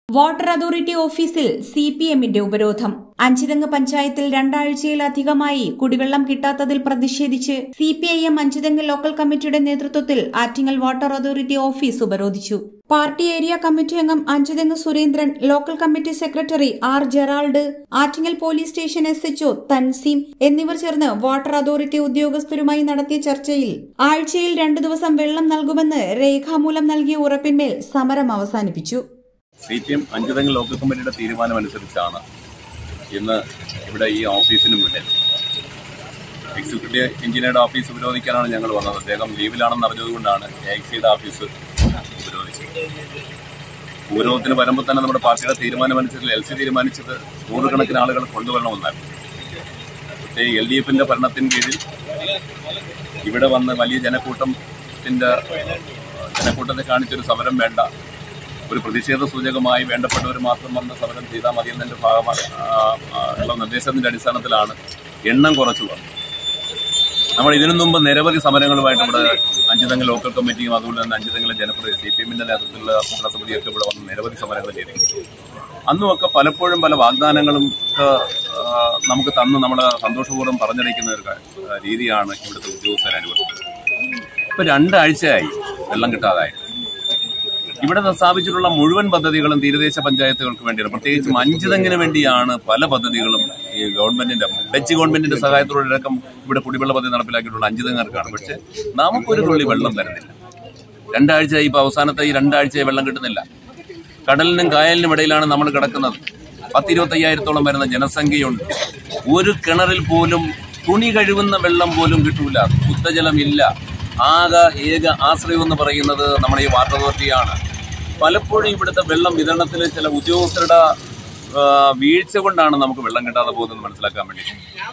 water authority ഓഫീസിൽ C P എമ്മിന്റെ ഉപരോധം അഞ്ചുതെങ്ങ് പഞ്ചായത്തിൽ രണ്ടാഴ്ചയിലധികമായി കുടിവെള്ളം കിട്ടാത്തതിൽ പ്രതിഷേധിച്ച് C P I M Anchuthengu local കമ്മിറ്റിയുടെ നേതൃത്വത്തിൽ ആറ്റിങ്ങൽ വാട്ടർ അതോറിറ്റി ഓഫീസ് ഉപരോധിച്ചു പാർട്ടി ഏരിയ കമ്മിറ്റി അംഗം Anchuthengu Surendran local committee secretary R Gerald Attingal police station S H O Thanseem എന്നിവർ ചേർന്ന് വാട്ടർ അതോറിറ്റി ഉദ്യോഗസ്ഥരുമായി നടത്തിയ ചർച്ചയിൽ ആഴ്ചയിൽ രണ്ടു ദിവസം വെള്ളം നൽകുമെന്ന് രേഖാമൂലം നൽകിയ ഉറപ്പിന്മേൽ സമരം അവസാനിപ്പിച്ചു C P M Anchuthengu local കമ്മിറ്റിയുടെ തീരുമാനമനുസരിച്ചാണ് ഇന്ന് ഇവിടെ ഈ ഓഫീസിന് മുന്നിൽ എക്സിക്യൂട്ടീവ് എഞ്ചിനീയറുടെ ഓഫീസ് ഉപരോധിക്കാനാണ് ഞങ്ങൾ വന്നത് അദ്ദേഹം ലീവിലാണെന്ന് അറിഞ്ഞതുകൊണ്ടാണ് എ സിയുടെ ഓഫീസ് ഉപരോധിച്ചത് ഉപരോധത്തിന് വരുമ്പോൾ തന്നെ നമ്മുടെ പാർട്ടിയുടെ തീരുമാനമനുസരിച്ച് എൽ സി തീരുമാനിച്ചത് നൂറുകണക്കിന് ആളുകൾ കൊണ്ടുവരണമെന്നായിരുന്നു പക്ഷേ എൽ ഡി എഫിന്റെ ഭരണത്തിന് കീഴിൽ ഇവിടെ വന്ന് വലിയ ജനക്കൂട്ടത്തിന്റെ ജനക്കൂട്ടത്തെ കാണിച്ചൊരു സമരം വേണ്ട ഒരു പ്രതിഷേധ സൂചകമായി വേണ്ടപ്പെട്ടവർ മാത്രം വന്ന് സമരം ചെയ്താൽ മതി എന്നതിന്റെ ഭാഗമായി ആ, ആ, ഉള്ള നിർദ്ദേശത്തിന്റെ അടിസ്ഥാനത്തിലാണ് എണ്ണം കുറച്ചു വന്നത് നമ്മൾ ഇതിനു മുമ്പ് നിരവധി സമരങ്ങളുമായിട്ട് ഇവിടെ അഞ്ചുതെങ്ങ് ലോക്കൽ കമ്മിറ്റിയും അതുപോലെ തന്നെ അഞ്ചുതെങ്ങിലെ ജനപ്രതി സി പി എമ്മിന്റെ നേതൃത്വത്തിലുള്ള ഭരണസമിതിയൊക്കെ ഇവിടെ വന്ന് നിരവധി സമരങ്ങൾ ചെയ്തിട്ടുണ്ട് അന്നുമൊക്കെ പലപ്പോഴും പല വാഗ്ദാനങ്ങളും ഒക്കെ ആ, നമുക്ക് തന്ന് നമ്മളെ സന്തോഷപൂർവ്വം പറഞ്ഞറിയിക്കുന്ന ഒരു ക- രീതിയാണ് ഇവിടുത്തെ ഉദ്യോഗസ്ഥർ അനുഭവം ഇപ്പൊ രണ്ടാഴ്ചയായി വെള്ളം കിട്ടാതായി ഇവിടെ സ്ഥാപിച്ചിട്ടുള്ള മുഴുവൻ പദ്ധതികളും തീരദേശ പഞ്ചായത്തുകൾക്ക് വേണ്ടിയാണ് പ്രത്യേകിച്ചും അഞ്ചുതെങ്ങിന് വേണ്ടിയാണ് പല പദ്ധതികളും ഈ ഗവൺമെന്റിന്റെ ഡച്ച് ഗവൺമെന്റിന്റെ സഹായത്തോടൊപ്പം ഇവിടെ കുടിവെള്ള പദ്ധതി നടപ്പിലാക്കിയിട്ടുള്ള അഞ്ചുതെങ്ങർക്കാണ് പക്ഷെ നമുക്കൊരു തുള്ളി വെള്ളം തരുന്നില്ല രണ്ടാഴ്ചയായി ഇപ്പൊ അവസാനത്തെ ഈ രണ്ടാഴ്ചയായി വെള്ളം കിട്ടുന്നില്ല കടലിനും കായലിനും ഇടയിലാണ് നമ്മൾ കിടക്കുന്നത് പത്തിരുപത്തയ്യായിരത്തോളം വരുന്ന ജനസംഖ്യയുണ്ട് ഒരു കിണറിൽ പോലും തുണി കഴുകുന്ന വെള്ളം പോലും കിട്ടൂല ശുദ്ധജലമില്ല ആകെ ഏക ആശ്രയം എന്ന് പറയുന്നത് നമ്മുടെ ഈ വാട്ടർ അതോറിറ്റിയാണ് പലപ്പോഴും ഇവിടുത്തെ വെള്ളം വിതരണത്തിൽ ചില ഉദ്യോഗസ്ഥരുടെ ആ, വീഴ്ച കൊണ്ടാണ് നമുക്ക് വെള്ളം കിട്ടാതെ പോകുന്നത് മനസ്സിലാക്കാൻ വേണ്ടി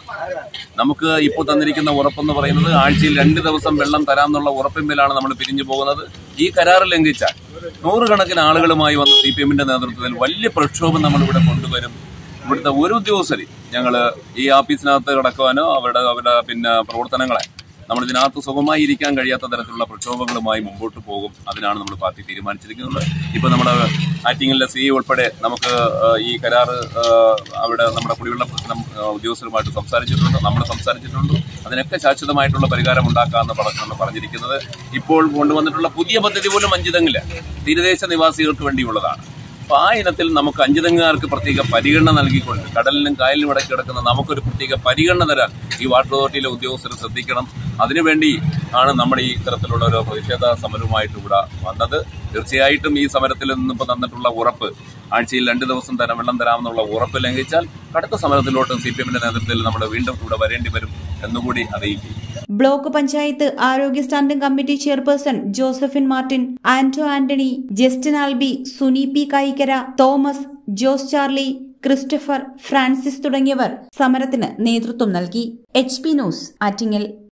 നമുക്ക് ഇപ്പോൾ തന്നിരിക്കുന്ന ഉറപ്പെന്ന് പറയുന്നത് ആഴ്ചയിൽ രണ്ട് ദിവസം വെള്ളം തരാമെന്നുള്ള ഉറപ്പിന്മേലാണ് നമ്മൾ പിരിഞ്ഞു പോകുന്നത് ഈ കരാർ ലംഘിച്ചാൽ നൂറുകണക്കിന് ആളുകളുമായി വന്ന സി പി എമ്മിന്റെ നേതൃത്വത്തിൽ വലിയ പ്രക്ഷോഭം നമ്മൾ ഇവിടെ കൊണ്ടുവരും ഇവിടുത്തെ ഒരു ഉദ്യോഗസ്ഥരി ഞങ്ങൾ ഈ ഓഫീസിനകത്ത് കിടക്കുവാനോ അവരുടെ അവരുടെ പിന്നെ പ്രവർത്തനങ്ങളെ നമ്മൾ ഇതിനകത്ത് സുഖമായി ഇരിക്കാൻ കഴിയാത്ത തരത്തിലുള്ള പ്രക്ഷോഭങ്ങളുമായി മുമ്പോട്ട് പോകും അതിനാണ് നമ്മൾ പാർട്ടി തീരുമാനിച്ചിരിക്കുന്നത് ഇപ്പൊ നമ്മുടെ ആറ്റിങ്ങലിലെ സി ഉൾപ്പെടെ നമുക്ക് ആ, ഈ കരാർ ആ, അവിടെ നമ്മുടെ കുടിവെള്ള പ്രശ്നം ആ, ഉദ്യോഗസ്ഥരുമായിട്ട് സംസാരിച്ചിട്ടുണ്ട് നമ്മൾ സംസാരിച്ചിട്ടുണ്ട് അതിനൊക്കെ ശാശ്വതമായിട്ടുള്ള പരിഹാരം ഉണ്ടാക്കാമെന്ന് പറഞ്ഞാണ് പറഞ്ഞിരിക്കുന്നത് ഇപ്പോൾ കൊണ്ടുവന്നിട്ടുള്ള പുതിയ പദ്ധതി പോലും അഞ്ചിതങ്ങില്ല തീരദേശ നിവാസികൾക്ക് വേണ്ടിയുള്ളതാണ് അപ്പൊ ആ ഇനത്തിൽ നമുക്ക് അഞ്ചുതെങ്ങുകാർക്ക് പ്രത്യേക പരിഗണന നൽകിക്കൊണ്ട് കടലിനും കായലിനും ഇടയ്ക്ക് കിടക്കുന്ന നമുക്കൊരു പ്രത്യേക പരിഗണന തരാൻ ഈ വാട്ടർ അതോറിറ്റിയിലെ ഉദ്യോഗസ്ഥർ ശ്രദ്ധിക്കണം അതിനുവേണ്ടി ആണ് നമ്മുടെ ഈ ഇത്തരത്തിലുള്ള ഒരു പ്രതിഷേധ സമരവുമായിട്ട് ഇവിടെ വന്നത് തീർച്ചയായിട്ടും ഈ സമരത്തിൽ നിന്നിപ്പോൾ തന്നിട്ടുള്ള ഉറപ്പ് ആഴ്ചയിൽ രണ്ട് ദിവസം തരാം വെള്ളം തരാമെന്നുള്ള ഉറപ്പ് ലംഘിച്ചാൽ കടുത്ത സമരത്തിലോട്ട് സി പി എമ്മിന്റെ നേതൃത്വത്തിൽ നമ്മൾ വീണ്ടും ഇവിടെ വരേണ്ടി വരും എന്നുകൂടി അറിയിക്കും ബ്ലോക്ക് പഞ്ചായത്ത് ആരോഗ്യ standing committee chairperson Josephine Martin Anto Antony Justin Albi Suni P Kayikkara Thomas Jose Charlie Christopher Francis തുടങ്ങിയവർ സമരത്തിന് നേതൃത്വം നൽകി എച്ച് പി ന്യൂസ് ആറ്റിങ്ങൽ